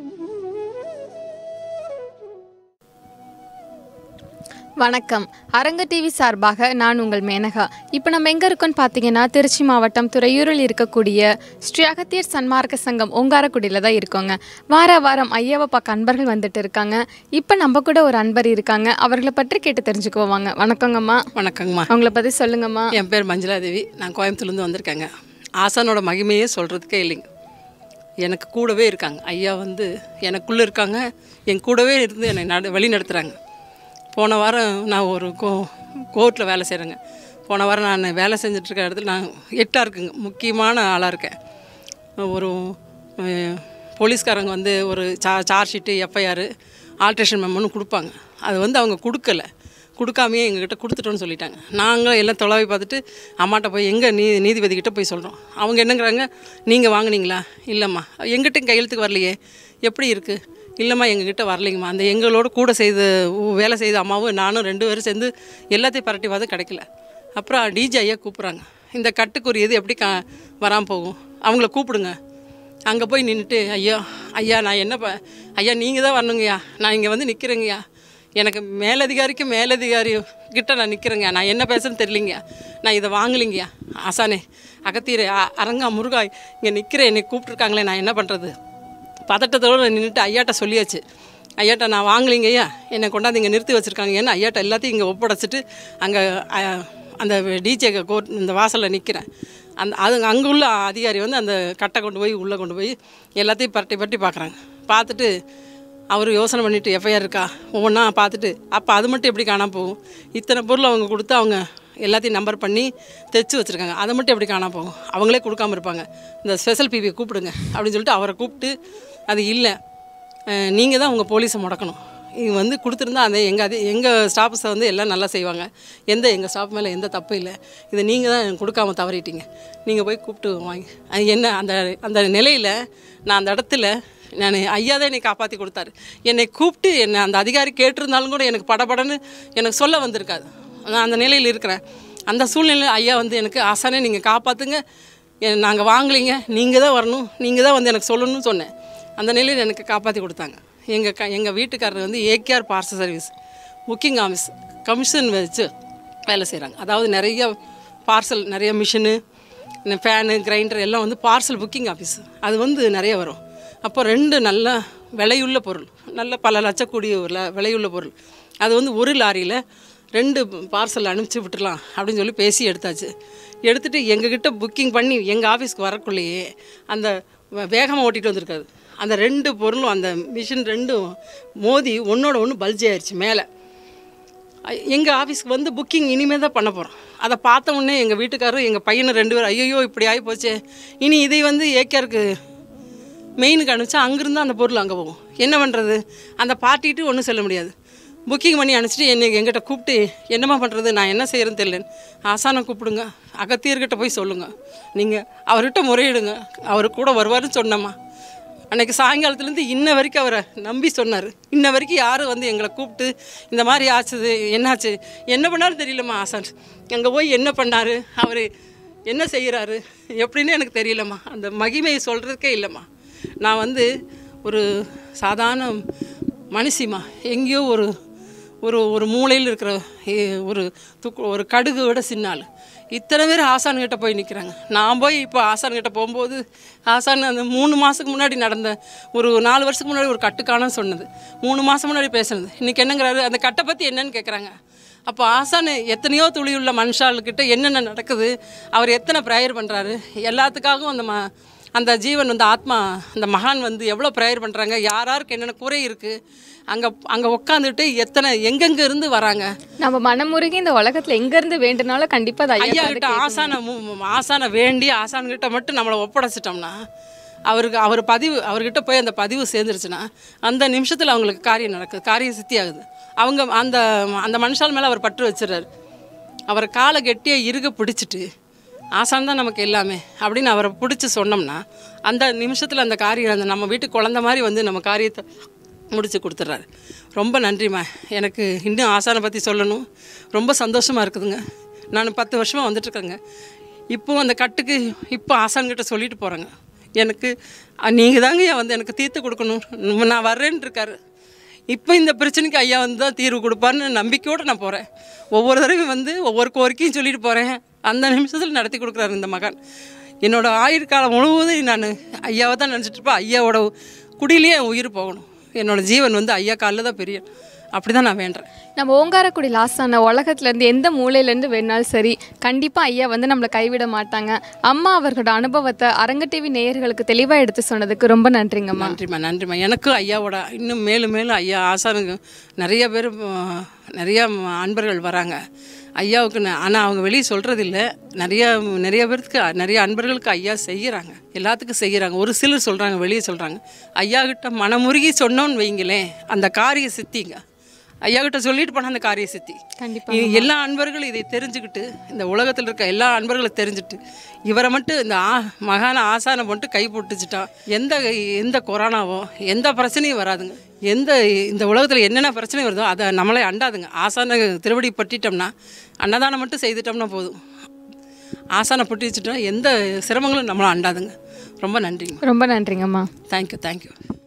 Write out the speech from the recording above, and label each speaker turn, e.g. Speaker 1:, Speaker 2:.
Speaker 1: வணக்கம் அரங்க டிவி சார்பாக நான் உங்கள் மேனகா இப்போ நம்ம எங்கே இருக்கோம்னு பார்த்தீங்கன்னா திருச்சி மாவட்டம் துறையூரில் இருக்கக்கூடிய ஸ்ரீ அகத்தியர் சன்மார்க்க சங்கம் ஓங்காரக்குடியில் தான் இருக்கோங்க வார வாரம் ஐயாவை பார்க்க அன்பர்கள் வந்துட்டு இருக்காங்க இப்போ நம்ம கூட ஒரு அன்பர் இருக்காங்க அவர்களை பற்றி கேட்டு தெரிஞ்சுக்குவோம் வாங்க வணக்கங்கம்மா
Speaker 2: வணக்கங்கம்மா
Speaker 1: அவங்கள பற்றி சொல்லுங்கம்மா
Speaker 2: என் பேர் மஞ்சுளாதேவி நான் கோயம்புத்தூர்லேருந்து வந்திருக்கேங்க ஆசானோட மகிமையே சொல்கிறதுக்கே இல்லைங்க எனக்கு கூடவே இருக்காங்க ஐயா வந்து எனக்குள்ளே இருக்காங்க என் கூடவே இருந்து என்னை நட வழி நடத்துகிறாங்க போன வாரம் நான் ஒரு கோ கோர்ட்டில் வேலை செய்கிறேங்க போன வாரம் நான் வேலை செஞ்சிட்ருக்க இடத்துல நான் எட்டாக இருக்குங்க முக்கியமான ஆளாக இருக்கேன் ஒரு அஹ், போலீஸ்காரங்க வந்து ஒரு சா சார்ஜ் ஷீட்டு எஃப்ஐஆர் ஆல்ட்ரேஷன் மெமோன்னு கொடுப்பாங்க அது வந்து அவங்க கொடுக்கல கொடுக்காமையே எங்ககிட்ட கொடுத்துட்டோன்னு சொல்லிட்டாங்க நாங்களும் எல்லாம் தொலைவி பார்த்துட்டு அம்மாட்ட போய் எங்கே நீ நீதிபதிக்கிட்ட போய் சொல்கிறோம் அவங்க என்னங்கிறாங்க நீங்கள் வாங்குனீங்களா இல்லைம்மா எங்கிட்டையும் கையெழுத்துக்கு வரலையே எப்படி இருக்குது இல்லைம்மா எங்ககிட்ட வரலைங்கம்மா அந்த எங்களோட கூட செய்த வேலை செய்த அம்மாவும் நானும் ரெண்டு பேரும் சேர்ந்து எல்லாத்தையும் பரட்டி பார்த்து கிடைக்கல அப்புறம் டிஜி ஐயா கூப்பிட்றாங்க இந்த கட்டுக்குரியது எப்படி கா வராமல் போகும் அவங்கள கூப்பிடுங்க அங்கே போய் நின்றுட்டு ஐயா ஐயா நான் என்ன ப ஐயா நீங்கள் தான் வரணுங்கய்யா நான் இங்கே வந்து நிற்கிறேங்கய்யா எனக்கு மேலதிகாரிக்கு மேலதிகாரி கிட்ட நான் நிற்கிறேங்க நான் என்ன பேசுறேன்னு தெரியலிங்கய்யா நான் இதை வாங்கலிங்கய்யா ஆசானே அகத்தீரே அ- அரங்கா முருகாய் இங்கே நிற்கிறேன் என்னை கூப்பிட்ருக்காங்களே நான் என்ன பண்ணுறது பதட்டத்தோடு நின்றுட்டு ஐயாட்ட சொல்லியாச்சு ஐயாட்ட நான் வாங்கலிங்க ஐயா என்னை கொண்டாந்து இங்கே நிறுத்தி வச்சுருக்காங்க ஏன்னா ஐயாட்ட எல்லாத்தையும் இங்கே ஒப்படைச்சிட்டு அங்கே அந்த டிஜே கோர்ட் இந்த வாசலில் நிற்கிறேன் அந்த அது அங்கே உள்ள அதிகாரி வந்து அந்த கட்டை கொண்டு போய் உள்ளே கொண்டு போய் எல்லாத்தையும் பரட்டி பரட்டி பார்க்குறாங்க பார்த்துட்டு அவர் யோசனை பண்ணிவிட்டு எஃப்ஐஆர் இருக்கா ஒவ்வொன்றா பார்த்துட்டு அப்போ அது மட்டும் எப்படி காணாம போகும் இத்தனை பொருள் அவங்க கொடுத்து அவங்க எல்லாத்தையும் நம்பர் பண்ணி தைச்சு வச்சுருக்காங்க அதை மட்டும் எப்படி காணாம போகும் அவங்களே கொடுக்காம இருப்பாங்க இந்த ஸ்பெஷல் பிபியை கூப்பிடுங்க அப்படின்னு சொல்லிட்டு அவரை கூப்பிட்டு அது இல்லை நீங்கள் தான் உங்கள் போலீஸை முடக்கணும் இது வந்து கொடுத்துருந்தா அந்த எங்கள் அது எங்கள் ஸ்டாஃப்ஸை வந்து எல்லாம் நல்லா செய்வாங்க எந்த எங்கள் ஸ்டாஃப் மேலே எந்த தப்பு இல்லை இதை நீங்கள் தான் கொடுக்காம தவறிட்டீங்க நீங்கள் போய் கூப்பிட்டு வாங்கி அது என்ன அந்த அந்த நிலையில் நான் அந்த இடத்துல நான் ஐயா தான் என்னை காப்பாற்றி கொடுத்தாரு என்னை கூப்பிட்டு என்னை அந்த அதிகாரி கேட்டிருந்தாலும் கூட எனக்கு படபடன்னு எனக்கு சொல்ல வந்திருக்காது நான் அந்த நிலையில் இருக்கிறேன் அந்த சூழ்நிலையில் ஐயா வந்து எனக்கு ஆசானே நீங்கள் காப்பாற்றுங்க நாங்கள் வாங்கலைங்க நீங்கள் தான் வரணும் நீங்கள் தான் வந்து எனக்கு சொல்லணும்னு சொன்னேன் அந்த நிலையில் எனக்கு காப்பாற்றி கொடுத்தாங்க எங்கள் க எங்கள் வீட்டுக்காரர் வந்து AKR parcel service booking office commission வச்சு வேலை செய்கிறாங்க அதாவது நிறைய பார்சல் நிறைய மிஷினு ஃபேனு கிரைண்டர் எல்லாம் வந்து பார்சல் புக்கிங் ஆஃபீஸ் அது வந்து நிறைய வரும் அப்போ ரெண்டு நல்ல விலையுள்ள பொருள் நல்ல பல லட்சக்கூடிய ஒரு ல- விலையுள்ள பொருள் அது வந்து ஒரு லாரியில் ரெண்டு பார்சல் அனுப்பிச்சி விட்டுறலாம் அப்படின்னு சொல்லி பேசி எடுத்தாச்சு எடுத்துகிட்டு எங்ககிட்ட புக்கிங் பண்ணி எங்கள் ஆஃபீஸ்க்கு வரக்குள்ளேயே அந்த வேகமாக ஓட்டிகிட்டு வந்திருக்காது அந்த ரெண்டு பொருளும் அந்த மிஷின் ரெண்டும் மோதி ஒன்றோட ஒன்று பல்ஜி ஆயிடுச்சு மேலே எங்கள் ஆஃபீஸ்க்கு வந்து புக்கிங் இனிமேல் தான் பண்ண போகிறோம் அதை பார்த்த உடனே எங்கள் வீட்டுக்காரரும் எங்கள் பையனும் ரெண்டு பேரும் ஐயோ இப்படி ஆகி போச்சே இனி இதை வந்து ஏகேஆருக்கு மெயினுக்கு அனுப்பிச்சா அங்கேருந்து அந்த பொருள் அங்கே போகும் என்ன பண்ணுறது அந்த பார்ட்டிட்டு ஒன்றும் சொல்ல முடியாது புக்கிங் பண்ணி அனுப்பிச்சிட்டு என்னை எங்கிட்ட கூப்பிட்டு என்னம்மா பண்ணுறது நான் என்ன செய்கிறேன்னு தெரியலன்னு ஆசானை கூப்பிடுங்க அகத்தியர்கிட்ட போய் சொல்லுங்கள் நீங்கள் அவர்கிட்ட முறையிடுங்க அவர் கூட வருவாருன்னு சொன்னம்மா அன்னைக்கு சாயங்காலத்துலேருந்து இன்ன வரைக்கும் அவரை நம்பி சொன்னார் இன்ன வரைக்கும் யாரும் வந்து எங்களை கூப்பிட்டு இந்த மாதிரி ஆச்சுது என்னாச்சு என்ன பண்ணாலும் தெரியலம்மா ஆசான் அங்கே போய் என்ன பண்ணார் அவர் என்ன செய்கிறாரு எப்படின்னு எனக்கு தெரியலம்மா அந்த மகிமையை சொல்கிறதுக்கே இல்லைம்மா நான் வந்து ஒரு சாதாரண மனுஷிம்மா எங்கேயோ ஒரு ஒரு ஒரு மூலையில் இருக்கிற ஏ- ஒரு துக்கு ஒரு கடுகு விட சின்ன ஆள் இத்தனை பேர் ஆசான்கிட்ட போய் நிற்கிறாங்க நான் போய் இப்போ ஆசான்கிட்ட போகும்போது ஆசான் அந்த மூணு மாதத்துக்கு முன்னாடி நடந்த ஒரு நாலு வருஷத்துக்கு முன்னாடி ஒரு கட்டுக்கானன்னு சொன்னது மூணு மாதம் முன்னாடி பேசுனது இன்றைக்கி என்னங்கிறாரு அந்த கட்டை பற்றி என்னன்னு கேட்குறாங்க அப்போ ஆசான் எத்தனையோ துளியுள்ள மனுஷாளுக்கிட்ட என்னென்ன நடக்குது அவர் எத்தனை ப்ரேயர் பண்ணுறாரு எல்லாத்துக்காகவும் அந்த ம அந்த ஜீவன் வந்து ஆத்மா அந்த மகான் வந்து எவ்வளோ ப்ரேயர் பண்ணுறாங்க யார் யாருக்கு என்னென்ன குறை இருக்குது அங்கே அங்கே உட்காந்துட்டு எத்தனை எங்கெங்கே இருந்து வராங்க
Speaker 1: நம்ம மனமுருகி இந்த உலகத்தில் எங்கேருந்து வேண்டுனாலும் கண்டிப்பாக அது
Speaker 2: ஐயா
Speaker 1: ஐயா
Speaker 2: கிட்ட ஆசானை மு- மு- ஆசானை வேண்டி ஆசான்கிட்ட மட்டும் நம்மளை ஒப்படைச்சிட்டோம்னா அவருக்கு அவர் பதிவு அவர்கிட்ட போய் அந்த பதிவு சேர்ந்துருச்சுன்னா அந்த நிமிஷத்தில் அவங்களுக்கு காரியம் நடக்குது காரியம் சித்தி ஆகுது அவங்க அந்த அந்த மனுஷால் மேலே அவர் பற்று வச்சிடுறாரு அவர் காலை கெட்டியாக இறுக பிடிச்சிட்டு ஆசான் தான் நமக்கு எல்லாமே அப்படின்னு அவரை பிடிச்சி சொன்னோம்னா அந்த நிமிஷத்தில் அந்த காரியம் அந்த நம்ம வீட்டு குழந்த மாதிரி வந்து நம்ம காரியத்தை முடிச்சு கொடுத்துட்றாரு ரொம்ப நன்றிம்மா எனக்கு இன்னும் ஆசானை பற்றி சொல்லணும் ரொம்ப சந்தோஷமாக இருக்குதுங்க நான் பத்து வருஷமாக வந்துட்டுருக்கேங்க இப்போ அந்த கட்டுக்கு இப்போ ஆசான்கிட்ட சொல்லிட்டு போகிறேங்க எனக்கு நீங்கள் தாங்க ஐயா வந்து எனக்கு தீர்த்து கொடுக்கணும் நான் வர்றேன்னு இருக்காரு இப்போ இந்த பிரச்சனைக்கு ஐயா வந்து தான் தீர்வு கொடுப்பாருன்னு நம்பிக்கையோடு நான் போகிறேன் ஒவ்வொரு தடவையும் வந்து ஒவ்வொரு கோரிக்கையும் சொல்லிட்டு போகிறேன் அந்த நிமிஷத்தில் நடத்தி கொடுக்குறாரு இந்த மகன் என்னோட ஆயுட்காலம் முழுவதும் நான் ஐயாவை தான் நினச்சிட்டு இருப்பேன் ஐயாவோட குடியிலேயே என் உயிர் போகணும் என்னோட ஜீவன் வந்து ஐயா காலில் தான் பெரிய அப்படி தான் நான் வேண்டுறேன்
Speaker 1: நம்ம ஓங்காரக்குடி லாஸ்டான உலகத்துலேருந்து எந்த மூலையிலேருந்து வேணாலும் சரி கண்டிப்பாக ஐயா வந்து நம்மளை கைவிட மாட்டாங்க அம்மா அவர்களோட அனுபவத்தை அரங்க டிவி நேயர்களுக்கு தெளிவாக எடுத்து சொன்னதுக்கு ரொம்ப நன்றிங்கம்மா
Speaker 2: நன்றிம்மா நன்றிம்மா எனக்கும் ஐயாவோட இன்னும் மேலும் மேலும் ஐயா ஆசானுங்க நிறைய பேர் ஆ, நிறைய அன்பர்கள் வராங்க ஐயாவுக்கு ஆனால் அவங்க வெளியே சொல்கிறதில்ல நிறைய நிறைய பேருக்கு நிறைய அன்பர்களுக்கு ஐயா செய்கிறாங்க எல்லாத்துக்கும் செய்கிறாங்க ஒரு சிலர் சொல்கிறாங்க வெளியே சொல்கிறாங்க ஐயா கிட்ட மனமுருகி சொன்னோன்னு வைங்களேன் அந்த காரிய சித்திங்க ஐயா கிட்ட சொல்லிட்டு போனால் அந்த காரிய சித்தி
Speaker 1: கண்டிப்பா
Speaker 2: இ- எல்லா அன்பர்களும் இதை தெரிஞ்சுக்கிட்டு இந்த உலகத்தில் இருக்க எல்லா அன்பர்களும் தெரிஞ்சுட்டு இவரை மட்டும் இந்த ஆ மகான ஆசானை மட்டும் கை போட்டுச்சுட்டா எந்த எந்த கொரோனாவோ எந்த பிரச்சனையும் வராதுங்க எந்த இந்த உலகத்தில் என்னென்ன பிரச்சனை வருதோ அதை நம்மளே அண்டாதுங்க ஆசானை திருவடி பட்டிட்டோம்னா அன்னதானம் மட்டும் செய்துட்டோம்னா போதும் ஆசானை பட்டி வச்சுட்டோம்னா எந்த சிரமங்களும் நம்மளை அண்டாதுங்க ரொம்ப நன்றிங்க
Speaker 1: ரொம்ப நன்றிங்கம்மா
Speaker 2: தேங்க்யூ தேங்க்யூ